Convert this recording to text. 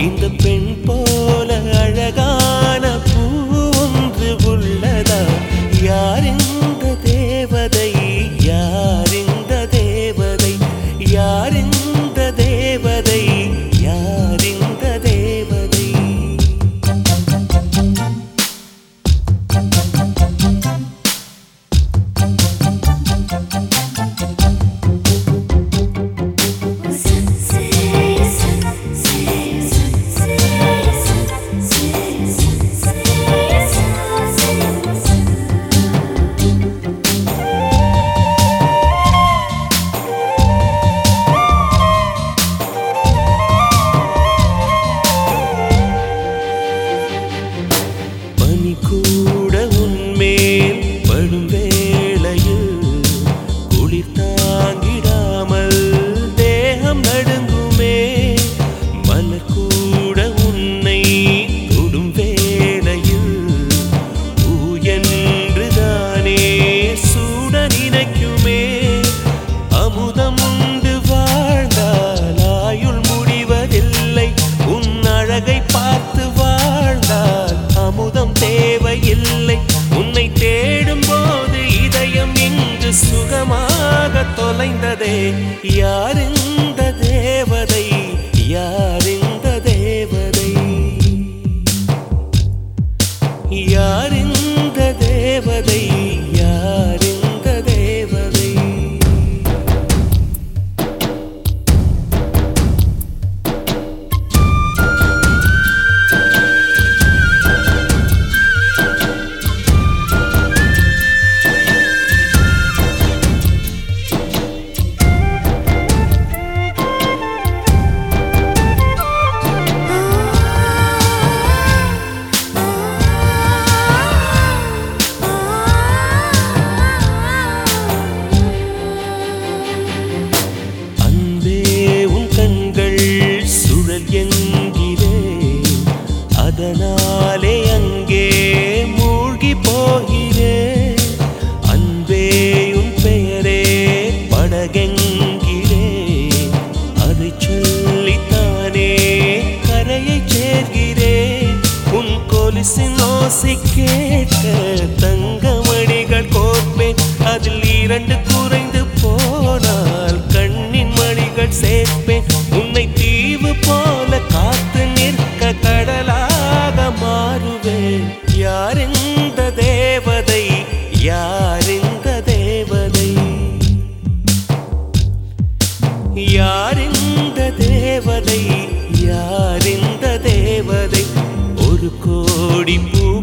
இந்த பெண் போல அழகான பூ ஒன்று உள்ளதா யார் இந்த தேவதை யார் இந்த தேவதை யார் இந்த தேவதை யார் இந்த தேவதை பனி கூட உன்மேல் படும் வேளையில் குளிர் தாங்கிடாமல் தேகம் நடுங்குமே மலர் கூட உன்னை தொடும் வேளையில் பூ என்றுதானே சூட நினைக்குமே அமுதம் உண்டு வாழ்ந்தால் ஆயுள் முடிவதில்லை உன் அழகை பார்த்து வாழ்ந்தால் அமுதம் தேவையில்லை உன்னை தேடும் போது இதயம் இங்கு சுகமாக தொலைந்ததே யார் இந்த தேவதை யார் இந்த தேவதை யார் இந்த தேவதை யார் இந்த தேவதை அன்பே உன் கண்கள் சுழல் என்கிறேன் அதனாலே அங்கே மூழ்கி போகிறேன் அன்பே உன் பெயரே படகெங்கிறேன் அதை சொல்லித்தானே கரையை சேர்கிறேன் உன் கொலுசின் ஓசை கேட்க தங்கமணிகள் கோர்ப்பேன் அதில் இரண்டு குறைந்து போனால் கண்ணின் மணிகள் சேர்ப்பேன் உன்னை தீவு போல காத்து நிற்க கடலாக மாறுவேன் யார் இந்த தேவதை யார் இந்த தேவதை யார் இந்த தேவதை யார் இந்த தேவதை ஒரு கோடி பூ